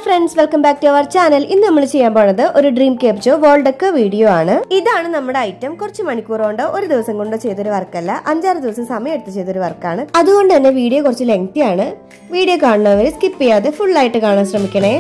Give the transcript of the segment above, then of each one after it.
friends welcome back to our channel ഇന്ന് നമ്മൾ ചെയ്യാൻ പോണത് ഒരു ഡ്രീം കേപ്ചോ വേൾഡ് വീഡിയോ ആണ് ഇതാണ് നമ്മുടെ ഐറ്റം കുറച്ച് മണിക്കൂർ കൊണ്ട് ഒരു ദിവസം കൊണ്ട് ചെയ്തൊരു വർക്കല്ല അഞ്ചാറ് ദിവസം സമയം എടുത്ത് ചെയ്തൊരു വർക്കാണ് അതുകൊണ്ട് തന്നെ വീഡിയോ കുറച്ച് ലെങ്തി ആണ് വീഡിയോ കാണുന്നവർ സ്കിപ്പ് ചെയ്യാതെ ഫുൾ ആയിട്ട് കാണാൻ ശ്രമിക്കണേ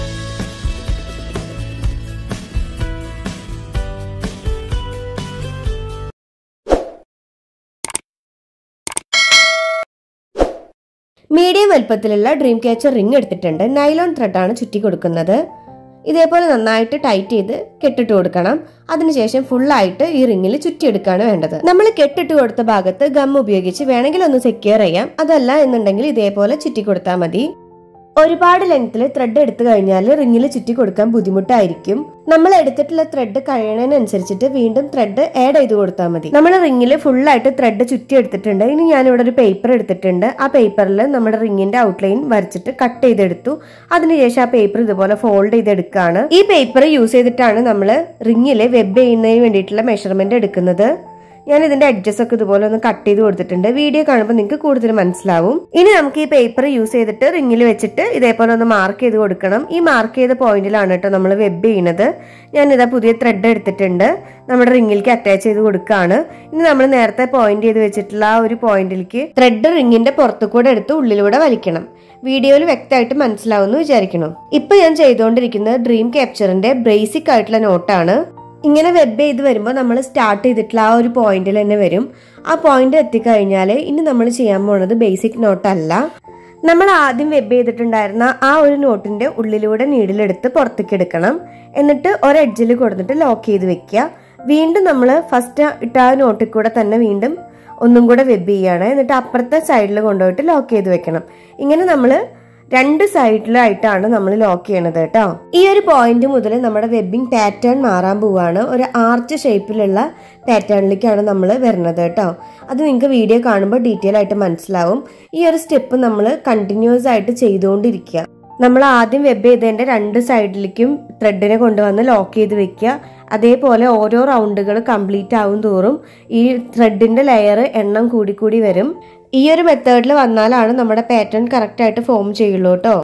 മീഡിയം വലുപ്പത്തിലുള്ള ഡ്രീം ക്യാച്ചർ റിംഗ് എടുത്തിട്ടുണ്ട് നൈലോൺ ത്രെഡാണ് ചുറ്റി കൊടുക്കുന്നത് ഇതേപോലെ നന്നായിട്ട് ടൈറ്റ് ചെയ്ത് കെട്ടിട്ട് കൊടുക്കണം അതിനുശേഷം ഫുള്ളായിട്ട് ഈ റിങ്ങിൽ ചുറ്റിയെടുക്കുകയാണ് വേണ്ടത് നമ്മൾ കെട്ടിട്ട് കൊടുത്ത ഭാഗത്ത് ഗം ഉപയോഗിച്ച് വേണമെങ്കിൽ ഒന്ന് സെക്യൂർ ചെയ്യാം അതല്ല എന്നുണ്ടെങ്കിൽ ഇതേപോലെ ചുറ്റി കൊടുത്താൽ മതി ഒരുപാട് ലെങ്ത്തിൽ ത്രെഡ് എടുത്തു കഴിഞ്ഞാൽ റിങ്ങിൽ ചുറ്റി കൊടുക്കാൻ ബുദ്ധിമുട്ടായിരിക്കും നമ്മൾ എടുത്തിട്ടുള്ള ത്രെഡ് കഴിയണതിനനുസരിച്ചിട്ട് വീണ്ടും ത്രെഡ് ആഡ് ചെയ്ത് കൊടുത്താൽ മതി നമ്മൾ റിങ്ങിൽ ഫുള്ളായിട്ട് ത്രെഡ് ചുറ്റി എടുത്തിട്ടുണ്ട് ഇനി ഞാനിവിടെ ഒരു പേപ്പർ എടുത്തിട്ടുണ്ട് ആ പേപ്പറിൽ നമ്മുടെ റിങ്ങിന്റെ ഔട്ട്ലൈൻ വരച്ചിട്ട് കട്ട് ചെയ്തെടുത്തു അതിനുശേഷം ആ പേപ്പർ ഇതുപോലെ ഫോൾഡ് ചെയ്തെടുക്കുകയാണ് ഈ പേപ്പർ യൂസ് ചെയ്തിട്ടാണ് നമ്മൾ റിങ്ങിൽ വെബ് ചെയ്യുന്നതിന് വേണ്ടിയിട്ടുള്ള മെഷർമെന്റ് എടുക്കുന്നത് ഞാൻ ഇതിന്റെ എഡ്ജസ് ഒക്കെ ഇതുപോലെ ഒന്ന് കട്ട് ചെയ്ത് കൊടുത്തിട്ടുണ്ട് വീഡിയോ കാണുമ്പോൾ നിങ്ങൾക്ക് കൂടുതൽ മനസ്സിലാവും ഇനി നമുക്ക് ഈ പേപ്പർ യൂസ് ചെയ്തിട്ട് റിങ്ങിൽ വെച്ചിട്ട് ഇതേപോലെ ഒന്ന് മാർക്ക് ചെയ്ത് കൊടുക്കണം ഈ മാർക്ക് ചെയ്ത പോയിന്റിലാണ് കേട്ടോ നമ്മൾ വെബ് ചെയ്യുന്നത് ഞാൻ ഇതാ പുതിയ ത്രെഡ് എടുത്തിട്ടുണ്ട് നമ്മുടെ റിങ്ങിലേക്ക് അറ്റാച്ച് ചെയ്ത് കൊടുക്കുകയാണ് ഇനി നമ്മൾ നേരത്തെ പോയിന്റ് ചെയ്ത് വെച്ചിട്ടുള്ള ആ ഒരു പോയിന്റിലേക്ക് ത്രെഡ് റിങ്ങിന്റെ പുറത്തു കൂടെ എടുത്ത് ഉള്ളിലൂടെ വലിക്കണം വീഡിയോയിൽ വ്യക്തമായിട്ട് മനസ്സിലാവുമെന്ന് വിചാരിക്കണം ഇപ്പൊ ഞാൻ ചെയ്തുകൊണ്ടിരിക്കുന്നത് ഡ്രീം ക്യാപ്ചറിന്റെ ബേസിക് ആയിട്ടുള്ള നോട്ടാണ് ഇങ്ങനെ വെബ് ചെയ്ത് വരുമ്പോൾ നമ്മൾ സ്റ്റാർട്ട് ചെയ്തിട്ടുള്ള ആ ഒരു പോയിന്റിൽ തന്നെ വരും ആ പോയിന്റ് എത്തിക്കഴിഞ്ഞാൽ ഇനി നമ്മൾ ചെയ്യാൻ പോണത് ബേസിക് നോട്ടല്ല നമ്മൾ ആദ്യം വെബ് ചെയ്തിട്ടുണ്ടായിരുന്ന ആ ഒരു നോട്ടിന്റെ ഉള്ളിലൂടെ നീഡിലെടുത്ത് പുറത്തേക്ക് എടുക്കണം എന്നിട്ട് ഒരെഡ്ജിൽ കൊടുത്തിട്ട് ലോക്ക് ചെയ്ത് വെക്കുക വീണ്ടും നമ്മൾ ഫസ്റ്റ് ഇട്ട ആ നോട്ടിൽ കൂടെ തന്നെ വീണ്ടും ഒന്നും കൂടെ വെബ് ചെയ്യാണ് എന്നിട്ട് അപ്പുറത്തെ സൈഡിൽ കൊണ്ടുപോയിട്ട് ലോക്ക് ചെയ്ത് വെക്കണം ഇങ്ങനെ നമ്മൾ രണ്ട് സൈഡിലായിട്ടാണ് നമ്മൾ ലോക്ക് ചെയ്യണത് കേട്ടോ ഈ ഒരു പോയിന്റ് മുതൽ നമ്മുടെ വെബിംഗ് പാറ്റേൺ മാറാൻ പോവാണ് ഒരു ആർച്ച് ഷേപ്പിലുള്ള പാറ്റേണിലേക്കാണ് നമ്മൾ വരുന്നത് കേട്ടോ അത് നിങ്ങൾക്ക് വീഡിയോ കാണുമ്പോൾ ഡീറ്റെയിൽ ആയിട്ട് മനസ്സിലാവും ഈ ഒരു സ്റ്റെപ്പ് നമ്മൾ കണ്ടിന്യൂസ് ആയിട്ട് ചെയ്തുകൊണ്ടിരിക്കുക നമ്മൾ ആദ്യം വെബ് ചെയ്തതിന്റെ രണ്ട് സൈഡിലേക്കും ത്രെഡിനെ കൊണ്ടുവന്ന് ലോക്ക് ചെയ്ത് വെക്കുക അതേപോലെ ഓരോ റൗണ്ടുകൾ കംപ്ലീറ്റ് ആവും തോറും ഈ ത്രെഡിന്റെ ലെയർ എണ്ണം കൂടിക്കൂടി വരും ഈ ഒരു മെത്തേഡിൽ വന്നാലാണ് നമ്മുടെ പാറ്റേൺ കറക്റ്റ് ആയിട്ട് ഫോം ചെയ്യുള്ളൂ കേട്ടോ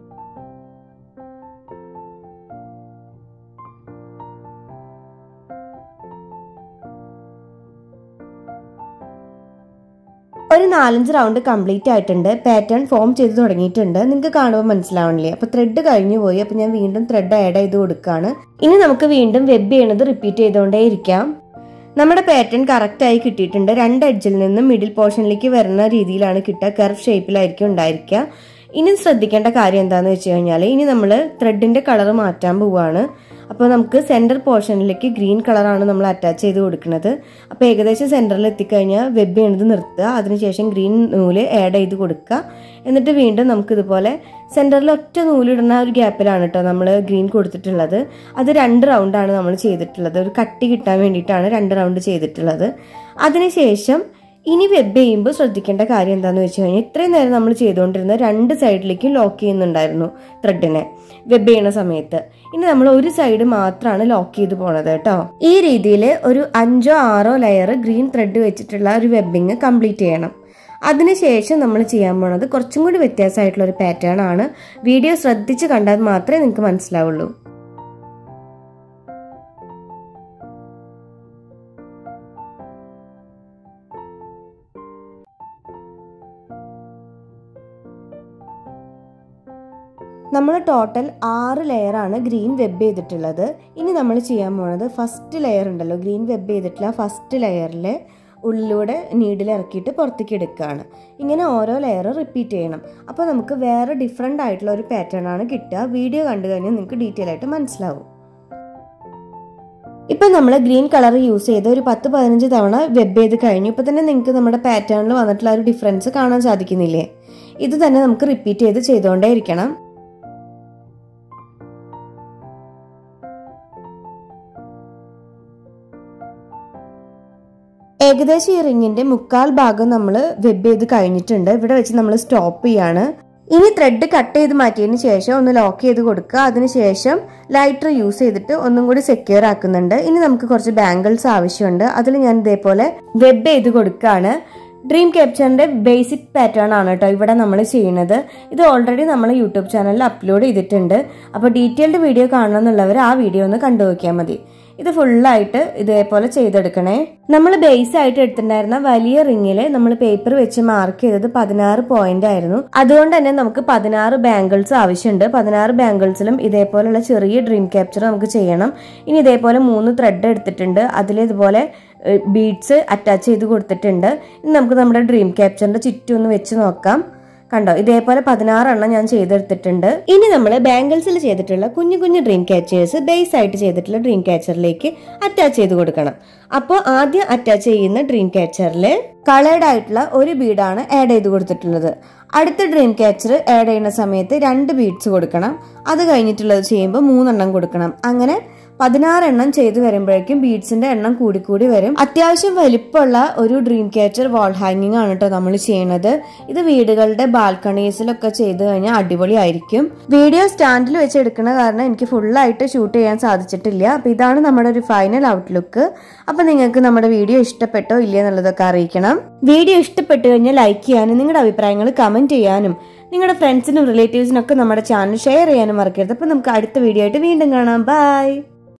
ഒരു നാലഞ്ച് റൗണ്ട് കംപ്ലീറ്റ് ആയിട്ടുണ്ട് പാറ്റേൺ ഫോം ചെയ്ത് തുടങ്ങിയിട്ടുണ്ട് നിങ്ങൾക്ക് കാണുമ്പോൾ മനസ്സിലാവണില്ലേ അപ്പോൾ ത്രെഡ് കഴിഞ്ഞു പോയി അപ്പോൾ ഞാൻ വീണ്ടും ത്രെഡ് ആഡ് ചെയ്ത് കൊടുക്കുകയാണ് ഇനി നമുക്ക് വീണ്ടും വെബ് ചെയ്യണത് റിപ്പീറ്റ് ചെയ്തുകൊണ്ടേ ഇരിക്കാം നമ്മുടെ പാറ്റേൺ കറക്റ്റ് ആയി കിട്ടിയിട്ടുണ്ട് രണ്ട് എഡ്ജിൽ നിന്നും മിഡിൽ പോർഷനിലേക്ക് വരുന്ന രീതിയിലാണ് കിട്ടുക കർവ് ഷേപ്പിലായിരിക്കും ഉണ്ടായിരിക്കുക ഇനി ശ്രദ്ധിക്കേണ്ട കാര്യം എന്താണെന്ന് വെച്ച് കഴിഞ്ഞാൽ ഇനി നമ്മൾ ത്രെഡിന്റെ കളർ മാറ്റാൻ പോവുകയാണ് അപ്പോൾ നമുക്ക് സെൻറ്റർ പോർഷനിലേക്ക് ഗ്രീൻ കളറാണ് നമ്മൾ അറ്റാച്ച് ചെയ്ത് കൊടുക്കുന്നത് അപ്പോൾ ഏകദേശം സെൻറ്ററിൽ എത്തിക്കഴിഞ്ഞാൽ വെബ് ചെയ്യണത് നിർത്തുക അതിനുശേഷം ഗ്രീൻ നൂല് ആഡ് ചെയ്ത് കൊടുക്കുക എന്നിട്ട് വീണ്ടും നമുക്ക് ഇതുപോലെ സെൻറ്ററിൽ ഒറ്റ നൂലിടുന്ന ഒരു ഗ്യാപ്പിലാണ് കേട്ടോ നമ്മൾ ഗ്രീൻ കൊടുത്തിട്ടുള്ളത് അത് രണ്ട് റൗണ്ടാണ് നമ്മൾ ചെയ്തിട്ടുള്ളത് ഒരു കട്ടി കിട്ടാൻ വേണ്ടിയിട്ടാണ് രണ്ട് റൗണ്ട് ചെയ്തിട്ടുള്ളത് അതിനുശേഷം ഇനി വെബ് ചെയ്യുമ്പോൾ ശ്രദ്ധിക്കേണ്ട കാര്യം എന്താണെന്ന് വെച്ച് കഴിഞ്ഞാൽ ഇത്രയും നേരം നമ്മൾ ചെയ്തുകൊണ്ടിരുന്ന രണ്ട് സൈഡിലേക്കും ലോക്ക് ചെയ്യുന്നുണ്ടായിരുന്നു ത്രെഡിനെ വെബ് ചെയ്യുന്ന സമയത്ത് ഇനി നമ്മൾ ഒരു സൈഡ് മാത്രമാണ് ലോക്ക് ചെയ്ത് പോണത് കേട്ടോ ഈ രീതിയിൽ ഒരു അഞ്ചോ ആറോ ലെയർ ഗ്രീൻ ത്രെഡ് വെച്ചിട്ടുള്ള ഒരു വെബിങ് കംപ്ലീറ്റ് ചെയ്യണം അതിനുശേഷം നമ്മൾ ചെയ്യാൻ പോണത് കുറച്ചും കൂടി വ്യത്യാസമായിട്ടുള്ള ഒരു പാറ്റേൺ ആണ് വീഡിയോ ശ്രദ്ധിച്ച് കണ്ടാൽ മാത്രമേ നിങ്ങൾക്ക് മനസ്സിലാവുള്ളൂ നമ്മൾ ടോട്ടൽ ആറ് ലെയറാണ് ഗ്രീൻ വെബ് ചെയ്തിട്ടുള്ളത് ഇനി നമ്മൾ ചെയ്യാൻ പോണത് ഫസ്റ്റ് ലെയർ ഉണ്ടല്ലോ ഗ്രീൻ വെബ് ചെയ്തിട്ടുള്ള ഫസ്റ്റ് ലെയറിൽ ഉള്ളിലൂടെ നീഡിൽ ഇറക്കിയിട്ട് പുറത്തേക്ക് എടുക്കുകയാണ് ഇങ്ങനെ ഓരോ ലെയർ റിപ്പീറ്റ് ചെയ്യണം അപ്പോൾ നമുക്ക് വേറെ ഡിഫറെൻ്റ് ആയിട്ടുള്ള ഒരു പാറ്റേൺ ആണ് കിട്ടുക വീഡിയോ കണ്ടു കഴിഞ്ഞാൽ നിങ്ങൾക്ക് ഡീറ്റെയിൽ ആയിട്ട് മനസ്സിലാവും ഇപ്പം നമ്മൾ ഗ്രീൻ കളർ യൂസ് ചെയ്ത് ഒരു പത്ത് പതിനഞ്ച് തവണ വെബ് ചെയ്ത് കഴിഞ്ഞു ഇപ്പം തന്നെ നിങ്ങൾക്ക് നമ്മുടെ പാറ്റേണിൽ വന്നിട്ടുള്ള ഒരു ഡിഫറൻസ് കാണാൻ സാധിക്കുന്നില്ലേ ഇത് തന്നെ നമുക്ക് റിപ്പീറ്റ് ചെയ്ത് ചെയ്തുകൊണ്ടേ ഇരിക്കണം ഏകദേശം ഈ റിങ്ങിന്റെ മുക്കാൽ ഭാഗം നമ്മൾ വെബ് ചെയ്ത് കഴിഞ്ഞിട്ടുണ്ട് ഇവിടെ വെച്ച് നമ്മൾ സ്റ്റോപ്പ് ചെയ്യാണ് ഇനി ത്രെഡ് കട്ട് ചെയ്ത് മാറ്റിയതിന് ശേഷം ഒന്ന് ലോക്ക് ചെയ്ത് കൊടുക്കുക അതിനുശേഷം ലൈറ്റർ യൂസ് ചെയ്തിട്ട് ഒന്നും കൂടി സെക്യൂർ ആക്കുന്നുണ്ട് ഇനി നമുക്ക് കുറച്ച് ബാംഗിൾസ് ആവശ്യമുണ്ട് അതിൽ ഞാൻ ഇതേപോലെ വെബ് ചെയ്ത് കൊടുക്കുകയാണ് ഡ്രീം ക്യാപ്ചറിന്റെ ബേസിക് പാറ്റേൺ ആണ് കേട്ടോ ഇവിടെ നമ്മൾ ചെയ്യുന്നത് ഇത് ഓൾറെഡി നമ്മൾ യൂട്യൂബ് ചാനലിൽ അപ്ലോഡ് ചെയ്തിട്ടുണ്ട് അപ്പോൾ ഡീറ്റെയിൽഡ് വീഡിയോ കാണണമെന്നുള്ളവർ ആ വീഡിയോ ഒന്ന് കണ്ടു നോക്കിയാൽ മതി ഇത് ഫുള്ളായിട്ട് ഇതേപോലെ ചെയ്തെടുക്കണേ നമ്മൾ ബേസ് ആയിട്ട് എടുത്തിട്ടുണ്ടായിരുന്ന വലിയ റിങ്ങിൽ നമ്മൾ പേപ്പർ വെച്ച് മാർക്ക് ചെയ്തത് പതിനാറ് പോയിന്റ് ആയിരുന്നു അതുകൊണ്ട് തന്നെ നമുക്ക് പതിനാറ് ബാംഗിൾസ് ആവശ്യമുണ്ട് പതിനാറ് ബാംഗിൾസിലും ഇതേപോലെയുള്ള ചെറിയ ഡ്രീം ക്യാപ്ചർ നമുക്ക് ചെയ്യണം ഇനി ഇതേപോലെ മൂന്ന് ത്രെഡ് എടുത്തിട്ടുണ്ട് അതിൽ ഇതുപോലെ ബീഡ്സ് അറ്റാച്ച് ചെയ്ത് കൊടുത്തിട്ടുണ്ട് ഇനി നമുക്ക് നമ്മുടെ ഡ്രീം ക്യാപ്ചറിന്റെ ചുറ്റും ഒന്ന് വെച്ച് നോക്കാം കണ്ടോ ഇതേപോലെ പതിനാറെണ്ണം ഞാൻ ചെയ്തെടുത്തിട്ടുണ്ട് ഇനി നമ്മൾ ബാംഗിൾസിൽ ചെയ്തിട്ടുള്ള കുഞ്ഞു കുഞ്ഞു ഡ്രീം ക്യാച്ചേഴ്സ് ബേസ് ആയിട്ട് ചെയ്തിട്ടുള്ള ഡ്രീം ക്യാച്ചറിലേക്ക് അറ്റാച്ച് ചെയ്ത് കൊടുക്കണം അപ്പോൾ ആദ്യം അറ്റാച്ച് ചെയ്യുന്ന ഡ്രീം ക്യാച്ചറിൽ കളേർഡ് ആയിട്ടുള്ള ഒരു ബീഡാണ് ആഡ് ചെയ്ത് കൊടുത്തിട്ടുള്ളത് അടുത്ത ഡ്രീം ക്യാച്ചർ ആഡ് ചെയ്യുന്ന സമയത്ത് രണ്ട് ബീഡ്സ് കൊടുക്കണം അത് കഴിഞ്ഞിട്ടുള്ളത് ചെയ്യുമ്പോൾ മൂന്നെണ്ണം കൊടുക്കണം അങ്ങനെ പതിനാറെണ്ണം ചെയ്തു വരുമ്പോഴേക്കും ബീഡ്സിന്റെ എണ്ണം കൂടിക്കൂടി വരും അത്യാവശ്യം വലിപ്പമുള്ള ഒരു ഡ്രീം ക്യാച്ചർ വാൾ ഹാങ്ങിങ് ആണ് കേട്ടോ നമ്മൾ ചെയ്യുന്നത് ഇത് വീടുകളുടെ ബാൽക്കണീസിലൊക്കെ ചെയ്തു കഴിഞ്ഞാൽ അടിപൊളിയായിരിക്കും വീഡിയോ സ്റ്റാൻഡിൽ വെച്ച് എടുക്കുന്ന കാരണം എനിക്ക് ഫുള്ളായിട്ട് ഷൂട്ട് ചെയ്യാൻ സാധിച്ചിട്ടില്ല അപ്പൊ ഇതാണ് നമ്മുടെ ഒരു ഫൈനൽ ഔട്ട്ലുക്ക് അപ്പൊ നിങ്ങൾക്ക് നമ്മുടെ വീഡിയോ ഇഷ്ടപ്പെട്ടോ ഇല്ലയോ എന്നുള്ളതൊക്കെ അറിയിക്കണം വീഡിയോ ഇഷ്ടപ്പെട്ടു കഴിഞ്ഞാൽ ലൈക്ക് ചെയ്യാനും നിങ്ങളുടെ അഭിപ്രായങ്ങൾ കമന്റ് ചെയ്യാനും നിങ്ങളുടെ ഫ്രണ്ട്സിനും റിലേറ്റീവ്സിനും ഒക്കെ നമ്മുടെ ചാനൽ ഷെയർ ചെയ്യാനും മറക്കരുത് അപ്പൊ നമുക്ക് അടുത്ത വീഡിയോ ആയിട്ട് വീണ്ടും കാണാം ബൈ